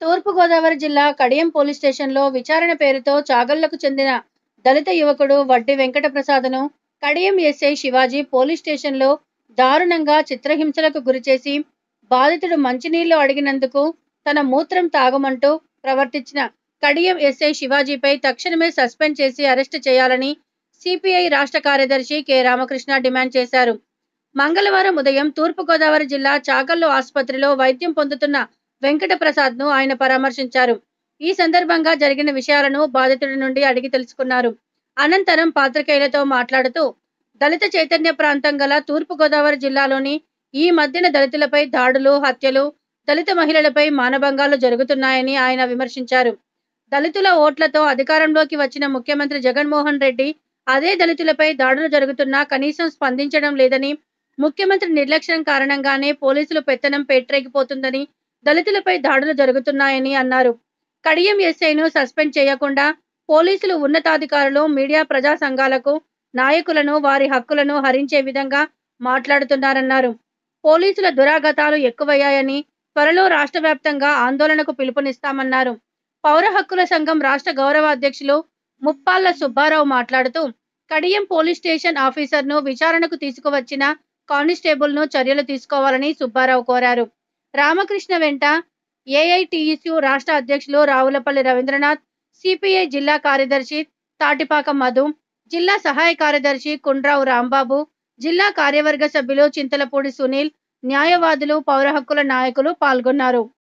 తూర్పుగోదావరి జిల్లా కడియం పోలీస్ స్టేషన్లో విచారణ పేరుతో చాగళ్లకు చెందిన దళిత యువకుడు వడ్డి వెంకటప్రసాద్ను కడియం ఎస్ఐ శివాజీ పోలీస్ స్టేషన్లో దారుణంగా చిత్రహింసలకు గురిచేసి బాధితుడు మంచినీళ్లు అడిగినందుకు తన మూత్రం తాగమంటూ ప్రవర్తించిన కడియం ఎస్ఐ శివాజీపై తక్షణమే సస్పెండ్ చేసి అరెస్టు చేయాలని సిపిఐ రాష్ట్ర కార్యదర్శి కె రామకృష్ణ డిమాండ్ చేశారు మంగళవారం ఉదయం తూర్పుగోదావరి జిల్లా చాగల్లు ఆసుపత్రిలో వైద్యం పొందుతున్న వెంకటప్రసాద్ను ఆయన పరామర్శించారు ఈ సందర్భంగా జరిగిన విషయాలను బాధితుడి నుండి అడిగి తెలుసుకున్నారు అనంతరం పాత్రికేయులతో మాట్లాడుతూ దళిత చైతన్య ప్రాంతం గల తూర్పుగోదావరి జిల్లాలోని ఈ మధ్యన దళితులపై దాడులు హత్యలు దళిత మహిళలపై మానభంగాలు జరుగుతున్నాయని ఆయన విమర్శించారు దళితుల ఓట్లతో అధికారంలోకి వచ్చిన ముఖ్యమంత్రి జగన్మోహన్ రెడ్డి అదే దళితులపై దాడులు జరుగుతున్నా కనీసం స్పందించడం లేదని ముఖ్యమంత్రి నిర్లక్ష్యం కారణంగానే పోలీసులు పెత్తనం పెట్టరేగిపోతుందని దళితులపై దాడులు జరుగుతున్నాయని అన్నారు కడియం ఎస్ఐను సస్పెండ్ చేయకుండా పోలీసులు ఉన్నతాధికారులు మీడియా ప్రజా సంఘాలకు నాయకులను వారి హక్కులను హరించే విధంగా మాట్లాడుతున్నారన్నారు పోలీసుల దురాగతాలు ఎక్కువయ్యాయని త్వరలో రాష్ట్ర వ్యాప్తంగా ఆందోళనకు పిలుపునిస్తామన్నారు పౌర హక్కుల సంఘం రాష్ట్ర గౌరవ అధ్యక్షులు ముప్పాళ్ల సుబ్బారావు మాట్లాడుతూ కడియం పోలీస్ స్టేషన్ ఆఫీసర్ను విచారణకు తీసుకువచ్చిన కానిస్టేబుల్ను చర్యలు తీసుకోవాలని సుబ్బారావు కోరారు రామకృష్ణ వెంట ఏఐటియుసి రాష్ట్ర అధ్యక్షులు రావులపల్లి రవీంద్రనాథ్ సిపిఐ జిల్లా కార్యదర్శి తాటిపాక మధు జిల్లా సహాయ కార్యదర్శి కుండ్రావు రాంబాబు జిల్లా కార్యవర్గ సభ్యులు చింతలపూడి సునీల్ న్యాయవాదులు పౌర హక్కుల నాయకులు పాల్గొన్నారు